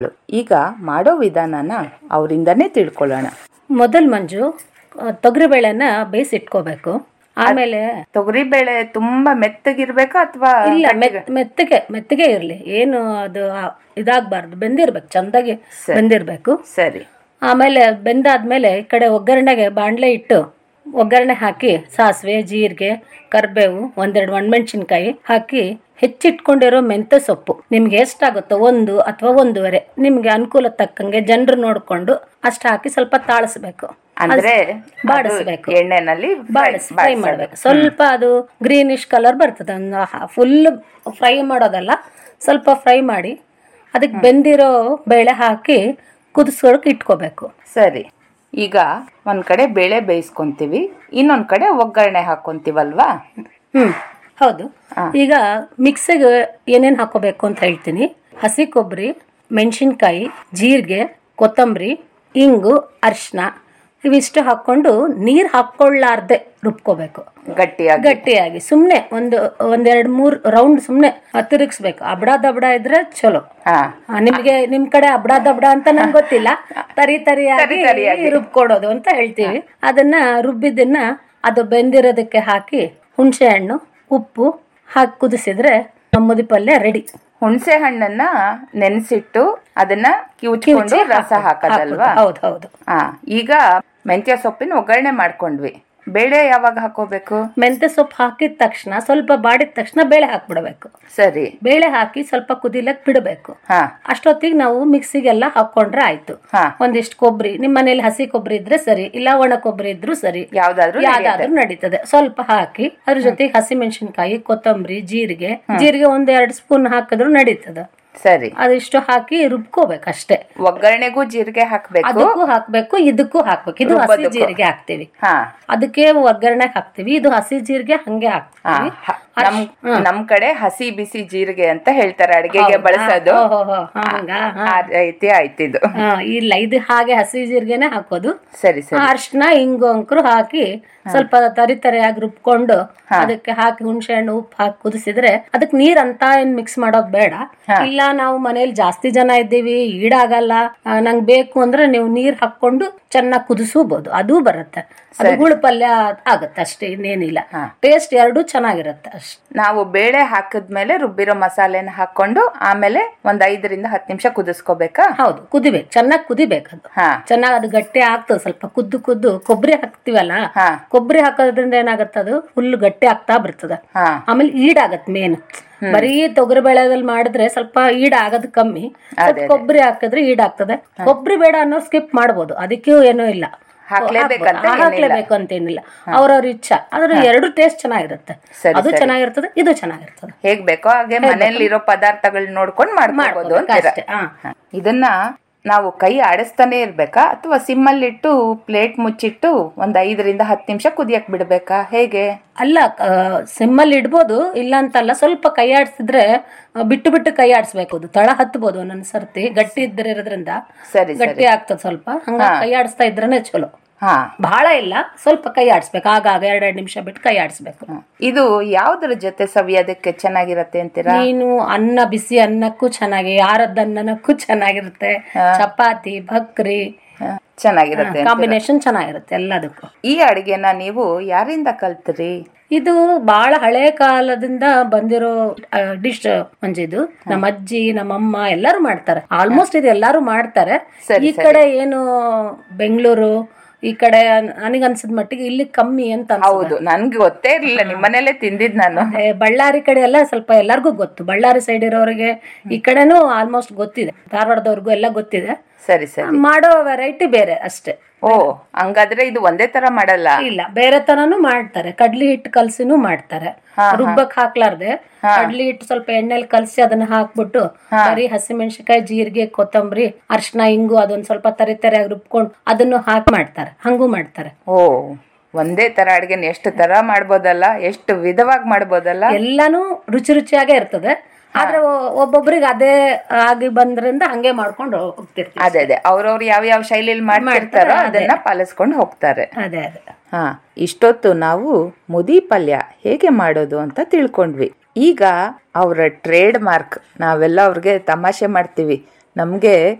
ಈಗ ಮಾಡೋ ವಿಧಾನನ ಅವರಿಂದನೇ ತಿಳ್ಕೊಳ್ಳೋಣ ಮೊದಲು ಮಂಜು ತೊಗರಿಬೇಳೆನ ಬೇಯಿಸಿಟ್ಕೋಬೇಕು ಆಮೇಲೆ ತೊಗರಿಬೇಳೆ ತುಂಬಾ ಮೆತ್ತಗಿರ್ಬೇಕಾ ಅಥವಾ ಇಲ್ಲ ಮೆತ್- ಮೆತ್ತಗೆ ಮೆತ್ತಗೆ ಇರಲಿ ಏನು ಅದು ಆ- ಇದಾಗ್ಬಾರ್ದು ಬೆಂದಿರ್ಬೇಕು ಚಂದಾಗಿ ಬೆಂದಿರ್ಬೇಕು ಸರಿ ಆಮೇಲೆ ಬೆಂದಾದ್ಮೇಲೆ ಈ ಕಡೆ ಒಗ್ಗರಣೆಗೆ ಬಾಣಲೆ ಇಟ್ಟು ಒಗ್ಗರಣೆ ಹಾಕಿ ಸಾಸಿವೆ ಜೀರಿಗೆ ಕರಿಬೇವು ಒಂದೆರಡು ಒಣಮೆಣಸಿನ್ಕಾಯಿ ಹಾಕಿ ಹೆಚ್ಚಿಟ್ಕೊಂಡಿರೋ ಮೆಂತ್ಯ ಸೊಪ್ಪು ನಿಮ್ಗೆ ಎಷ್ಟಾಗುತ್ತೋ ಒಂದು ಅಥವಾ ಒಂದೂವರೆ ನಿಮ್ಗೆ ಅನುಕೂಲ ತಕ್ಕಂಗೆ ಜನರು ನೋಡ್ಕೊಂಡು ಅಷ್ಟು ಹಾಕಿ ಸ್ವಲ್ಪ ತಾಳಿಸ್ಬೇಕು ಅಂದ್ರೆ ಬಾಡಿಸ್ಬೇಕು ಅದು ಎಣ್ಣೆನಲ್ಲಿ ಬಾಡಿಸ್ ಫ್ರೈ ಮಾಡ್ಬೇಕು ಸ್ವಲ್ಪ ಅದು ಗ್ರೀನಿಶ್ ಕಲರ್ ಬರ್ತದೆ ಒಂದು ಫುಲ್ ಫ್ರೈ ಮಾಡೋದಲ್ಲ ಸ್ವಲ್ಪ ಫ್ರೈ ಮಾಡಿ ಅದಕ್ಕೆ ಬೆಂದಿರೋ ಬೇಳೆ ಹಾಕಿ ಕುದಿಸೋಕೆ ಇಟ್ಕೋಬೇಕು ಸರಿ ಈಗ ಒಂದ್ ಕಡೆ ಬೇಳೆ ಬೇಯಿಸ್ಕೊಂತೀವಿ ಇನ್ನೊಂದ್ ಕಡೆ ಒಗ್ಗರಣೆ ಹಾಕೊಂತೀವಲ್ವಾ ಹ್ಮ್ ಹೌದು ಈಗ ಮಿಕ್ಸಿಗೆ ಏನೇನು ಹಾಕೋಬೇಕು ಅಂತ ಹೇಳ್ತೀನಿ ಹಸಿ ಕೊಬ್ಬರಿ ಮೆಣಸಿನ್ಕಾಯಿ ಜೀರಿಗೆ ಕೊತ್ತಂಬರಿ ಇಂಗು ಅರಿಶಿನ ಇವಿಷ್ಟು ಹಾಕ್ಕೊಂಡು ನೀರು ಹಾಕ್ಕೊಳ್ಳಾರ್ದೆ ರುಬ್ಕೋಬೇಕು ಗಟ್ಟಿಯಾಗಿ ಗಟ್ಟಿಯಾಗಿ ಸುಮ್ಮನೆ ಒಂದು ಒಂದೆರಡು ಮೂರು ರೌಂಡ್ ಸುಮ್ಮನೆ ತಿರುಗಿಸ್ಬೇಕು ಅಬಡ ದಬಡ ಇದ್ರೆ ಚಲೋ ಹಾ ಆ, ನಿಮ್ಗೆ ನಿಮ್ ಕಡೆ ಅಬಡ ದಬಡ ಅಂತ ನಂಗೆ ಗೊತ್ತಿಲ್ಲ ತರಿ ತರಿಯಾಗಿ ರುಬ್ಕೊಡೋದು ಅಂತ ಹೇಳ್ತೀವಿ ಅದನ್ನ ರುಬ್ಬಿದ್ದನ್ನ ಅದು ಬೆಂದಿರೋದಕ್ಕೆ ಹಾಕಿ ಹುಣಸೆ ಹಣ್ಣು ಉಪ್ಪು ಹಾಕಿ ಕುದಿಸಿದ್ರೆ ನಮ್ಮದಿ ಪಲ್ಯ ರೆಡಿ ಹುಣಸೆ ಹಣ್ಣನ್ನ ನೆನೆಸಿಟ್ಟು ಅದನ್ನ ಕಿವುಚ್ಕೊಂಡು ರಸ ಹಾಕೋದಲ್ವಾ ಹೌದು ಹೌದು ಹಾ ಈಗ ಮೆಂತ್ಯ ಸೊಪ್ಪಿನ ಒಗ್ಗರಣೆ ಮಾಡ್ಕೊಂಡ್ವಿ ಬೇಳೆ ಯಾವಾಗ ಹಾಕೋಬೇಕು ಮೆಂತ್ಯ ಸೊಪ್ಪು ಹಾಕಿದ ತಕ್ಷಣ ಸ್ವಲ್ಪ ಬಾಡಿದ ತಕ್ಷಣ ಬೇಳೆ ಹಾಕ್ಬಿಡ್ಬೇಕು ಸರಿ ಬೇಳೆ ಹಾಕಿ ಸ್ವಲ್ಪ ಕುದಿಲಕ್ ಬಿಡಬೇಕು ಹಾ ಅಷ್ಟೊತ್ತಿಗೆ ನಾವು ಮಿಕ್ಸಿಗೆಲ್ಲ ಹಾಕೊಂಡ್ರೆ ಆಯ್ತು ಹಾ ಒಂದಿಷ್ಟು ಕೊಬ್ಬರಿ ನಿಮ್ಮ ಮನೇಲಿ ಹಸಿ ಕೊಬ್ಬರಿ ಇದ್ರೆ ಸರಿ ಇಲ್ಲ ಒಣ ಕೊಬ್ಬರಿ ಇದ್ರೂ ಸರಿ ಯಾವ್ದಾದ್ರು ಯಾವ್ದಾದ್ರೂ ನಡೀತದೆ ಸ್ವಲ್ಪ ಹಾಕಿ ಅದ್ರ ಜೊತೆಗೆ ಹಸಿ ಮೆಣಸಿನ್ಕಾಯಿ ಕೊತ್ತಂಬರಿ ಜೀರಿಗೆ ಜೀರಿಗೆ ಒಂದ್ ಎರಡು ಸ್ಪೂನ್ ಹಾಕಿದ್ರು ನಡೀತದೆ ಸರಿ ಅದಿಷ್ಟು ಹಾಕಿ ರುಬ್ಕೋಬೇಕು ಅಷ್ಟೇ ಒಗ್ಗರಣೆಗೂ ಜೀರಿಗೆ ಹಾಕ್ಬೇಕು ಅದಕ್ಕೂ ಹಾಕ್ಬೇಕು ಇದಕ್ಕೂ ಹಾಕ್ಬೇಕು ಇದು ಹಸಿ ಜೀರಿಗೆ ಹಾಕ್ತಿವಿ ಹಾ ಅದಕ್ಕೆ ಒಗ್ಗರಣೆ ಹಾಕ್ತಿವಿ ಇದು ಹಸಿ ಜೀರಿಗೆ ಹಂಗೆ ಹಾ, ಹಾಕ್ತಿವಿ ಹ- ನಮ್ ನಮ್ ಕಡೆ ಹಸಿ ಬಿಸಿ ಜೀರಿಗೆ ಅಂತ ಹೇಳ್ತಾರೆ ಅಡಿಗೆಗೆ ಬಳಸೋದು ಓಹೋ ಹೋ, ಹಂಗ ಹಾ. ಆ ರೀತಿ ಆಯ್ತಿದು ಹಾ, ಇಲ್ಲ ಇದು ಹಾಗೆ ಹಸಿ ಜೀರಿಗೆನೆ ಹಾಕೋದು ಸರಿ ಸರಿ ಅರ್ಶಿನ ಹಿಂಗು ಅಂಕರು ಹಾಕಿ ಸ್ವಲ್ಪ ತರಿ ತರಿಯಾಗಿ ರುಬ್ಕೊಂಡು ಅದಕ್ಕೆ ಹಾಕಿ ಹುಣಸೆ ಹಣ್ಣು ಉಪ್ಪು ಹಾಕಿ ಕುದಿಸಿದ್ರೆ ಅದಕ್ಕೆ ನೀರ್ ಅಂತ ಏನ್ ಮಿಕ್ಸ್ ಮಾಡೋದ್ ಬೇಡ ಇಲ್ಲ ನಾವು ಮನೇಲಿ ಜಾಸ್ತಿ ಜನ ಇದ್ದೀವಿ ಈಡಾಗಲ್ಲ ಆ, ನಂಗ್ ಬೇಕು ಅಂದ್ರೆ ನೀವು ನೀರ್ ಹಾಕೊಂಡು ಚೆನ್ನಾಗಿ ಕುದಿಸಬಹುದು ಅದು ಬರುತ್ತೆ ಅದು ಹುಳು ಪಲ್ಯ ಆಗತ್ತೆ ಅಷ್ಟೇ ಇನ್ನೇನಿಲ್ಲ ಟೇಸ್ಟ್ ಎರಡೂ ಚೆನ್ನಾಗಿರುತ್ತೆ ಅಷ್ಟೇ ನಾವು ಬೇಳೆ ಹಾಕಿದ್ಮೇಲೆ ರುಬ್ಬಿರೋ ಮಸಾಲೆನ ಹಾಕೊಂಡು ಆಮೇಲೆ ಒಂದ್ ಐದರಿಂದ ಹತ್ತು ನಿಮಿಷ ಕುದಿಸ್ಕೋಬೇಕಾ ಹೌದು ಕುದಿಬೇಕು ಚೆನ್ನಾಗಿ ಕುದಿಬೇಕು ಅದು ಹಾ ಚೆನ್ನಾಗಿ ಅದು ಗಟ್ಟಿ ಆಗ್ತದೆ ಸ್ವಲ್ಪ ಕುದ್ದು ಕುದ್ದು ಕೊಬ್ಬರಿ ಹಾಕ್ತಿವಲ್ಲ ಹಾ ಕೊಬ್ಬರಿ ಹಾಕೋದ್ರಿಂದ ಏನಾಗತ್ತೆ ಅದು ಫುಲ್ ಗಟ್ಟಿ ಆಗ್ತಾ ಬರ್ತದ ಹಾ ಆಮೇಲೆ ಈಡಾಗತ್ ಮೇನ್ ಬರೀ ತೊಗರಿ ಬೇಳೆದಲ್ಲಿ ಮಾಡಿದ್ರೆ ಸ್ವಲ್ಪ ಈಡ್ ಆಗೋದು ಕಮ್ಮಿ ಸ್ವಲ್ಪ ಕೊಬ್ಬರಿ ಹಾಕಿದ್ರೆ ಈಡಾಗ್ತದೆ ಕೊಬ್ಬರಿ ಬೇಡ ಅನ್ನೋ ಸ್ಕಿಪ್ ಮಾಡ್ಬೋದು ಅದಕ್ಕೂ ಏನೂ ಇಲ್ಲ ಹಾಕ್ಲೇಬೇಕಂತ ಹಾಕ್ಬೋದು. ಹಾಕ್ಲೇಬೇಕು ಅಂತೇನಿಲ್ಲ ಅವ್ರವ್ರ ಇಚ್ಛಾ ಆದ್ರೆ ಎರಡು ಟೇಸ್ಟ್ ಚೆನ್ನಾಗಿರುತ್ತೆ ಸರಿ, ಅದು ಚೆನ್ನಾಗಿರ್ತದೆ ಇದು ಚೆನ್ನಾಗಿರ್ತದೆ ಹೇಗ್ ಬೇಕೋ ಹಾಗೆ ಮನೆಯಲ್ಲಿರೋ ಪದಾರ್ಥಗಳನ್ನ ನೋಡ್ಕೊಂಡು ಮಾಡ್ಕೋಬಹುದು ಅಂತೀರ ಅಷ್ಟೇ ಹಾ ಹ. ಇದನ್ನ ನಾವು ಕೈ ಆಡಿಸ್ತಾನೆ ಇರ್ಬೇಕಾ ಅಥವಾ ಸಿಮ್ಮಲ್ಲಿಟ್ಟು ಪ್ಲೇಟ್ ಮುಚ್ಚಿಟ್ಟು ಒಂದ್ ಐದರಿಂದ ಹತ್ತು ನಿಮಿಷ ಕುದಿಯಕ್ ಬಿಡ್ಬೇಕಾ ಹೇಗೆ ಅಲ್ಲ ಸಿಮ್ಮಲ್ಲಿ ಇಡ್ಬೋದು ಇಲ್ಲ ಅಂತಲ್ಲ ಸ್ವಲ್ಪ ಕೈ ಆಡಿಸಿದ್ರೆ ಬಿಟ್ಟು ಬಿಟ್ಟು ಕೈ ಆಡಿಸ್ಬೇಕು ಅದು ತಳ ಹತ್ಬೋದು ಒಂದೊಂದ್ ಸರ್ತಿ ಗಟ್ಟಿ ಇದ್ದಿರೋದ್ರಿಂದ ಸರಿ ಗಟ್ಟಿ ಆಗ್ತದೆ ಸ್ವಲ್ಪ ಹಂಗ ಕೈ ಆಡಿಸ್ತಾ ಇದ್ರೇನೆ ಚಲೋ ಹಾ ಬಹಳ ಇಲ್ಲ ಸ್ವಲ್ಪ ಕೈ ಆಡಿಸ್ಬೇಕು ಆಗಾಗ ಎರಡೆರಡು ನಿಮಿಷ ಬಿಟ್ಟು ಕೈ ಆಡಿಸ್ಬೇಕು ಇದು ಯಾವ್ದ್ರ ಜೊತೆ ಸವಿಯೋದಕ್ಕೆ ಚೆನ್ನಾಗಿರತ್ತೆ ಅಂತೀರಾ ನೀನು ಅನ್ನ ಬಿಸಿ ಅನ್ನಕ್ಕೂ ಚೆನ್ನಾಗಿ ಯಾರದ್ದ ಅನ್ನನಕ್ಕೂ ಚೆನ್ನಾಗಿರುತ್ತೆ ಚಪಾತಿ ಭಕ್ರಿ ಹ, ಚೆನ್ನಾಗಿರತ್ತೆ ಕಾಂಬಿನೇಷನ್ ಚೆನ್ನಾಗಿರುತ್ತೆ ಎಲ್ಲದಕ್ಕೂ ಈ ಅಡಿಗೆನ ನೀವು ಯಾರಿಂದ ಕಲ್ತ್ರಿ ಇದು ಬಹಳ ಹಳೆ ಕಾಲದಿಂದ ಬಂದಿರೋ ಡಿಶ್ ಮಂಜಿದು ನಮ್ಮ ಅಜ್ಜಿ ನಮ್ಮಮ್ಮ ಎಲ್ಲರೂ ಮಾಡ್ತಾರೆ ಆಲ್ಮೋಸ್ಟ್ ಇದು ಎಲ್ಲರೂ ಮಾಡ್ತಾರೆ ಈ ಕಡೆ ಏನು ಬೆಂಗಳೂರು ಈ ಕಡೆ ನನಗನ್ಸಿದ ಮಟ್ಟಿಗೆ ಇಲ್ಲಿ ಕಮ್ಮಿ ಅಂತ ಅನ್ಸುತ್ತೆ. ಹೌದು ನನ್ಗೆ ಗೊತ್ತೇ ಇರ್ಲಿಲ್ಲ ನಿಮ್ಮನೇಲೆ ತಿಂದಿದ್ ನಾನು ಏ, ಬಳ್ಳಾರಿ ಕಡೆ ಎಲ್ಲ ಸ್ವಲ್ಪ ಎಲ್ಲರಿಗೂ ಗೊತ್ತು ಬಳ್ಳಾರಿ ಸೈಡ್ ಇರೋರಿಗೆ ಈ ಕಡೆನೂ ಆಲ್ಮೋಸ್ಟ್ ಗೊತ್ತಿದೆ ಧಾರವಾಡದವ್ರಿಗೂ ಎಲ್ಲ ಗೊತ್ತಿದೆ ಸರಿ ಸರಿ ಮಾಡೋ ವೆರೈಟಿ ಬೇರೆ ಅಷ್ಟೇ ಓ ಹಂಗಾದ್ರೆ ಇದು ಒಂದೇ ತರ ಮಾಡಲ್ಲ ಇಲ್ಲ ಬೇರೆ ತರನು ಮಾಡ್ತಾರೆ ಕಡ್ಲಿ ಹಿಟ್ಟು ಕಲ್ಸಿನೂ ಮಾಡ್ತಾರೆ ರುಬ್ಬಕ್ ಹಾಕ್ಲಾರ್ದೆ ಕಡ್ಲಿ ಹಿಟ್ಟು ಸ್ವಲ್ಪ ಎಣ್ಣೆಲಿ ಕಲ್ಸಿ ಅದನ್ನ ಹಾಕ್ಬಿಟ್ಟು ಬರೀ ಹಸಿಮೆಣಸಿನಕಾಯಿ ಜೀರಿಗೆ ಕೊತ್ತಂಬರಿ ಅರ್ಶಿನ ಹಿಂಗು ಅದೊಂದ್ ಸ್ವಲ್ಪ ತರಿ ತರಿಯಾಗಿ ರುಬ್ಕೊಂಡು ಅದನ್ನು ಹಾಕಿ ಮಾಡ್ತಾರೆ ಹಂಗೂ ಮಾಡ್ತಾರೆ ಓ ಒಂದೇ ತರ ಅಡ್ಗೆನ ಎಷ್ಟು ತರ ಮಾಡ್ಬೋದಲ್ಲ ಎಷ್ಟು ವಿಧವಾಗಿ ಮಾಡ್ಬೋದಲ್ಲ ಎಲ್ಲಾನು ರುಚಿ ರುಚಿಯಾಗೇ ಇರ್ತದೆ ಆದ್ರೆ ಒ- ಒಬ್ಬೊಬ್ರಿಗೆ ಅದೇ ಆಗಿ ಬಂದ್ರಿಂದ ಹಂಗೆ ಮಾಡ್ಕೊಂಡು ಹೋಗ್ತಿರ್ತೀವಿ ಅದೇ ಅದೇ ಅವ್ರವ್ರು ಯಾವ ಯಾವ ಶೈಲಿಯಲ್ಲಿ ಮಾಡ್ತಿರ್ತಾರೋ ಅದನ್ನ ಪಾಲಿಸ್ಕೊಂಡು ಹೋಗ್ತಾರೆ ಅದೇ ಅದೇ ಹಾ ಇಷ್ಟೊತ್ತು ನಾವು ಮುದಿ ಪಲ್ಯ ಹೇಗೆ ಮಾಡೋದು ಅಂತ ತಿಳ್ಕೊಂಡ್ವಿ ಈಗ ಅವರ ಟ್ರೇಡ್ ಮಾರ್ಕ್ ನಾವೆಲ್ಲ ಅವ್ರಿಗೆ ತಮಾಷೆ ಮಾಡ್ತೀವಿ ನಮ್ಗೆ